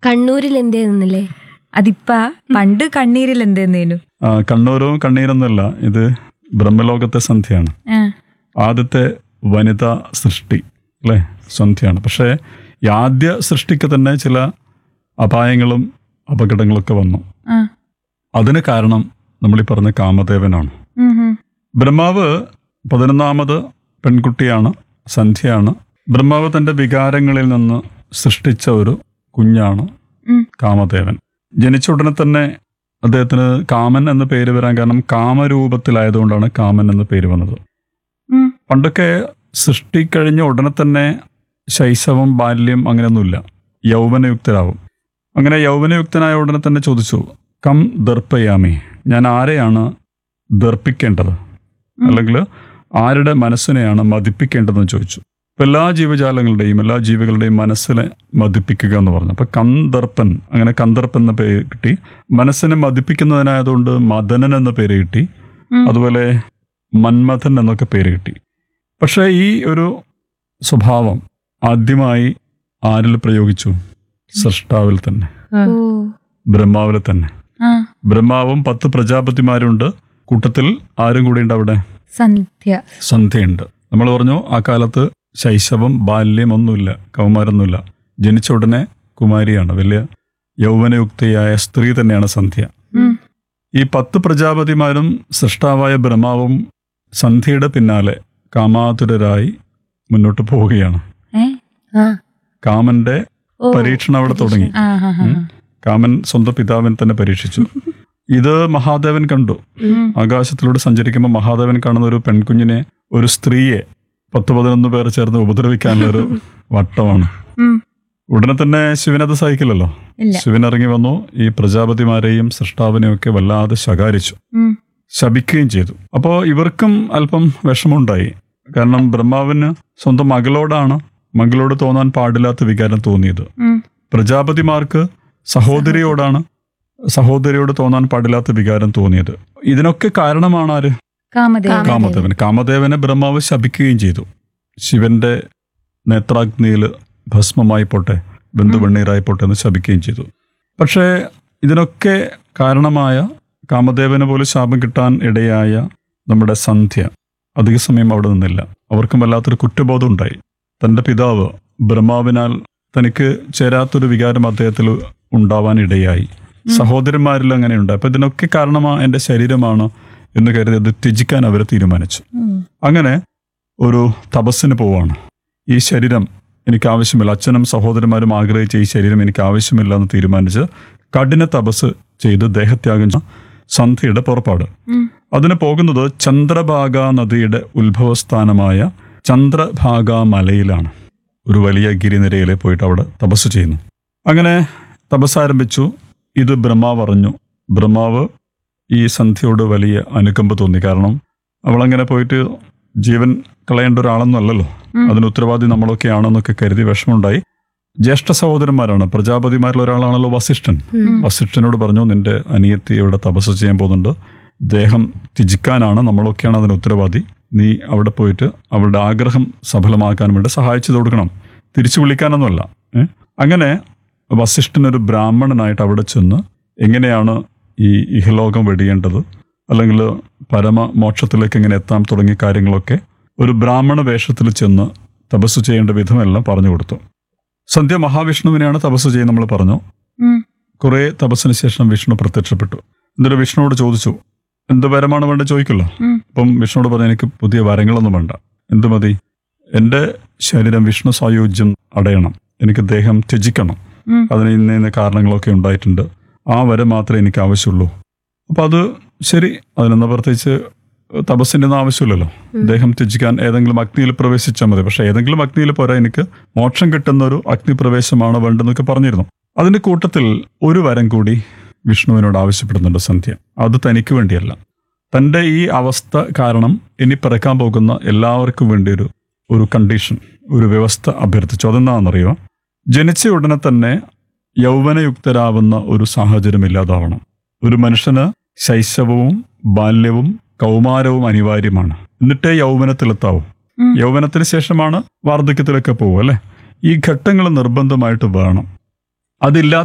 കണ്ണൂരിൽ എന്തേന്നല്ലേ അതിപ്പ പണ്ട് കണ്ണീരിൽ എന്തേന്നേനു ആ, കണ്ണൂരും കണ്ണീരൊന്നുമല്ല ഇത് ബ്രഹ്മലോകത്തെ സന്ധ്യയാണ് ആ. ആദ്യത്തെ വനിതാ സൃഷ്ടി അല്ലേ സന്ധ്യയാണ് പക്ഷേ ഈ ആദ്യ സൃഷ്ടിക്ക് തന്നെ ചില അപായങ്ങളും അപകടങ്ങളൊക്കെ വന്നു ആ. അതിന് കാരണം നമ്മൾ ഈ പറഞ്ഞ കാമദേവനാണ് ഉം ഉം. ബ്രഹ്മാവ് പതിനൊന്നാമത് പെൺകുട്ടിയാണ് സന്ധ്യയാണ് ബ്രഹ്മാവ് തന്റെ വികാരങ്ങളിൽ നിന്ന് സൃഷ്ടിച്ച ഒരു കുഞ്ഞാണ് ഉം. കാമദേവൻ ജനിച്ച ഉടനെ തന്നെ അദ്ദേഹത്തിന് കാമൻ എന്ന പേര് വരാൻ കാരണം കാമരൂപത്തിലായതുകൊണ്ടാണ് കാമൻ എന്ന പേര് വന്നത് ഉം. പണ്ടൊക്കെ സൃഷ്ടി കഴിഞ്ഞ ഉടനെ തന്നെ ശൈശവം ബാല്യം അങ്ങനെയൊന്നുമില്ല യൗവനയുക്തരാകും അങ്ങനെ യൗവനയുക്തനായ ഉടനെ തന്നെ ചോദിച്ചു കം ദർപ്പയാമി ഞാൻ ആരെയാണ് ദർപ്പിക്കേണ്ടത് അല്ലെങ്കിൽ ആരുടെ മനസ്സിനെയാണ് മതിപ്പിക്കേണ്ടതെന്ന് ചോദിച്ചു ഇപ്പൊ എല്ലാ ജീവജാലങ്ങളുടെയും എല്ലാ ജീവികളുടെയും മനസ്സിനെ മതിപ്പിക്കുക എന്ന് പറഞ്ഞു അപ്പൊ കന്ദർപ്പൻ അങ്ങനെ കന്ദർപ്പൻ എന്ന പേര് കിട്ടി മനസ്സിനെ മതിപ്പിക്കുന്നതിനായതുകൊണ്ട് മദനൻ എന്ന പേര് കിട്ടി ഉം. അതുപോലെ മന്മഥൻ എന്നൊക്കെ പേര് കിട്ടി പക്ഷേ ഈ ഒരു സ്വഭാവം ആദ്യമായി ആരിൽ പ്രയോഗിച്ചു സൃഷ്ടാവിൽ തന്നെ ഓ ബ്രഹ്മാവിൽ തന്നെ ആ. ബ്രഹ്മാവും പത്ത് പ്രജാപതിമാരുണ്ട് കൂട്ടത്തിൽ ആരും കൂടി ഉണ്ട് അവിടെ സന്ധ്യ സന്ധ്യയുണ്ട് നമ്മൾ പറഞ്ഞു ആ കാലത്ത് ശൈശവം ബാല്യം ഒന്നുമില്ല കൗമാരൊന്നുമില്ല ജനിച്ച ഉടനെ കുമാരിയാണ് വലിയ യൗവനയുക്തയായ സ്ത്രീ തന്നെയാണ് സന്ധ്യ ഉം. ഈ പത്ത് പ്രജാപതിമാരും സൃഷ്ടാവായ ബ്രഹ്മാവും സന്ധ്യയുടെ പിന്നാലെ കാമാതുരരായി മുന്നോട്ട് പോവുകയാണ് ഏ ആ കാമന്റെ ഓ പരീക്ഷണം അവിടെ തുടങ്ങി ആ ഹാ ഹാ ഉം. കാമൻ സ്വന്തം പിതാവിനെ തന്നെ പരീക്ഷിച്ചു ഇത് മഹാദേവൻ കണ്ടു ഉം. ആകാശത്തിലൂടെ സഞ്ചരിക്കുമ്പോൾ മഹാദേവൻ കാണുന്ന ഒരു പെൺകുഞ്ഞിനെ ഒരു സ്ത്രീയെ പത്ത് പതിനൊന്ന് പേർ ചേർന്ന് ഉപദ്രവിക്കാനുള്ള ഒരു വട്ടമാണ് ഉം. ഉടനെ തന്നെ ശിവനത് സഹിക്കില്ലല്ലോ ഇല്ല ശിവൻ ഇറങ്ങി വന്നു ഈ പ്രജാപതിമാരെയും സൃഷ്ടാവിനെയും ഒക്കെ വല്ലാതെ ശകാരിച്ചു ഉം. ശപിക്കുകയും ചെയ്തു അപ്പോൾ ഇവർക്കും അല്പം വിഷമമുണ്ടായി കാരണം ബ്രഹ്മാവിന് സ്വന്തം മകളോടാണ് മകളോട് തോന്നാൻ പാടില്ലാത്ത വികാരം തോന്നിയത് ഉം. പ്രജാപതിമാർക്ക് സഹോദരിയോടാണ് സഹോദരിയോട് തോന്നാൻ പാടില്ലാത്ത വികാരം തോന്നിയത് ഇതിനൊക്കെ കാരണമാണ് ആര് കാമദേവൻ കാമദേവൻ കാമദേവനെ ബ്രഹ്മാവ് ശപിക്കുകയും ചെയ്തു ശിവന്റെ നേത്രാഗ്നിയിൽ ഭസ്മമായി പോട്ടെ ബന്ധുവെണ്ണീറായി പോട്ടെ എന്ന് ശപിക്കുകയും ചെയ്തു പക്ഷേ ഇതിനൊക്കെ കാരണമായ കാമദേവന് പോലും ശാപം കിട്ടാൻ ഇടയായ നമ്മുടെ സന്ധ്യ അധിക സമയം അവിടെ നിന്നില്ല അവർക്കും വല്ലാത്തൊരു കുറ്റബോധം ഉണ്ടായി തന്റെ പിതാവ് ബ്രഹ്മാവിനാൽ തനിക്ക് ചേരാത്തൊരു വികാരം അദ്ദേഹത്തിൽ ഉണ്ടാവാൻ ഇടയായി സഹോദരന്മാരിൽ അങ്ങനെയുണ്ട് അപ്പൊ ഇതിനൊക്കെ കാരണമാ എന്റെ ശരീരമാണ് എന്ന് കരുതി അത് ത്യജിക്കാൻ അവർ തീരുമാനിച്ചു ഉം. അങ്ങനെ ഒരു തപസ്സിന് പോവാണ് ഈ ശരീരം എനിക്ക് ആവശ്യമില്ല അച്ഛനും സഹോദരന്മാരും ആഗ്രഹിച്ച ഈ ശരീരം എനിക്ക് ആവശ്യമില്ല എന്ന് തീരുമാനിച്ച് കഠിന തപസ് ചെയ്ത് ദേഹത്യാഗം ചെയ്ത സന്ധ്യയുടെ പുറപ്പാട് ഉം. അതിന് പോകുന്നത് ചന്ദ്രഭാഗ നദിയുടെ ഉത്ഭവസ്ഥാനമായ ചന്ദ്രഭാഗ മലയിലാണ് ഒരു വലിയ ഗിരിനിരയിൽ പോയിട്ട് അവിടെ തപസ് ചെയ്യുന്നു അങ്ങനെ തപസ് ആരംഭിച്ചു ഇത് ബ്രഹ്മാവ് അറിഞ്ഞു ബ്രഹ്മാവ് ഈ സന്ധ്യയോട് വലിയ അനുകമ്പ തോന്നി കാരണം അവളങ്ങനെ പോയിട്ട് ജീവൻ കളയേണ്ട ഒരാളൊന്നും അല്ലല്ലോ ഉം. അതിന് ഉത്തരവാദി നമ്മളൊക്കെ ആണെന്നൊക്കെ കരുതി വിഷമമുണ്ടായി ജ്യേഷ്ഠ സഹോദരന്മാരാണ് പ്രജാപതിമാരിൽ ഒരാളാണല്ലോ വസിഷ്ഠൻ ഉം. വസിഷ്ഠനോട് പറഞ്ഞു നിന്റെ അനിയത്തി ഇവിടെ തപസ് ചെയ്യാൻ പോകുന്നുണ്ട് ദേഹം ത്യജിക്കാനാണ് നമ്മളൊക്കെയാണ് അതിന് ഉത്തരവാദി നീ അവിടെ പോയിട്ട് അവളുടെ ആഗ്രഹം സഫലമാക്കാൻ വേണ്ടി സഹായിച്ചു കൊടുക്കണം തിരിച്ചു വിളിക്കാനൊന്നുമല്ല ഏ? അങ്ങനെ വസിഷ്ഠനൊരു ബ്രാഹ്മണനായിട്ട് അവിടെ ചെന്ന് എങ്ങനെയാണ് ഈ ഇഹലോകം വെടിയേണ്ടത് അല്ലെങ്കിൽ പരമ മോക്ഷത്തിലേക്ക് എങ്ങനെ എത്താം തുടങ്ങിയ കാര്യങ്ങളൊക്കെ ഒരു ബ്രാഹ്മണ വേഷത്തിൽ ചെന്ന് തപസ് ചെയ്യേണ്ട വിധമെല്ലാം പറഞ്ഞു കൊടുത്തു സന്ധ്യ മഹാവിഷ്ണുവിനെയാണ് തപസ് ചെയ്യുന്നത് നമ്മൾ പറഞ്ഞു ഉം. കുറെ തപസ്സിന് ശേഷം വിഷ്ണു പ്രത്യക്ഷപ്പെട്ടു എന്നിട്ട് വിഷ്ണുവോട് ചോദിച്ചു എന്ത് വരമാണ് വേണ്ട ചോദിക്കല്ലോ ഉം. അപ്പം വിഷ്ണുവോട് പറഞ്ഞു എനിക്ക് പുതിയ വരങ്ങളൊന്നും വേണ്ട എന്ത് മതി എൻ്റെ ശരീരം വിഷ്ണു സായുജ്യം അടയണം എനിക്ക് ദേഹം ത്യജിക്കണം ഉം. അതിന് ഇന്ന ഇന്ന കാരണങ്ങളൊക്കെ ഉണ്ടായിട്ടുണ്ട് ആ വരം മാത്രമേ എനിക്ക് ആവശ്യമുള്ളൂ അപ്പം അത് ശരി അതിനെന്താ പ്രത്യേകിച്ച് തപസ്സിൻ്റെ ഒന്നും ആവശ്യമില്ലല്ലോ ദേഹം ത്യജിക്കാൻ ഏതെങ്കിലും അഗ്നിയിൽ പ്രവേശിച്ചാൽ മതി പക്ഷെ ഏതെങ്കിലും അഗ്നിയിൽ പോരാ എനിക്ക് മോക്ഷം കിട്ടുന്ന ഒരു അഗ്നിപ്രവേശമാണ് വേണ്ടെന്നൊക്കെ പറഞ്ഞിരുന്നു അതിന്റെ കൂട്ടത്തിൽ ഒരു വരം കൂടി വിഷ്ണുവിനോട് ആവശ്യപ്പെടുന്നുണ്ട് സന്ധ്യ അത് തനിക്ക് വേണ്ടിയല്ല തൻ്റെ ഈ അവസ്ഥ കാരണം ഇനി പിറക്കാൻ പോകുന്ന എല്ലാവർക്കും വേണ്ടി ഒരു ഒരു കണ്ടീഷൻ ഒരു വ്യവസ്ഥ അഭ്യർത്ഥിച്ചു അതെന്താണെന്നറിയോ ജനിച്ച ഉടനെ തന്നെ യൗവനയുക്തരാവുന്ന ഒരു സാഹചര്യം ഇല്ലാതാവണം ഒരു മനുഷ്യന് ശൈശവവും ബാല്യവും കൗമാരവും അനിവാര്യമാണ് എന്നിട്ടേ യൗവനത്തിലെത്താവൂ ഉം. യൗവനത്തിന് ശേഷമാണ് വാർദ്ധക്യത്തിലൊക്കെ പോകും അല്ലെ ഈ ഘട്ടങ്ങൾ നിർബന്ധമായിട്ട് വേണം അതില്ലാത്ത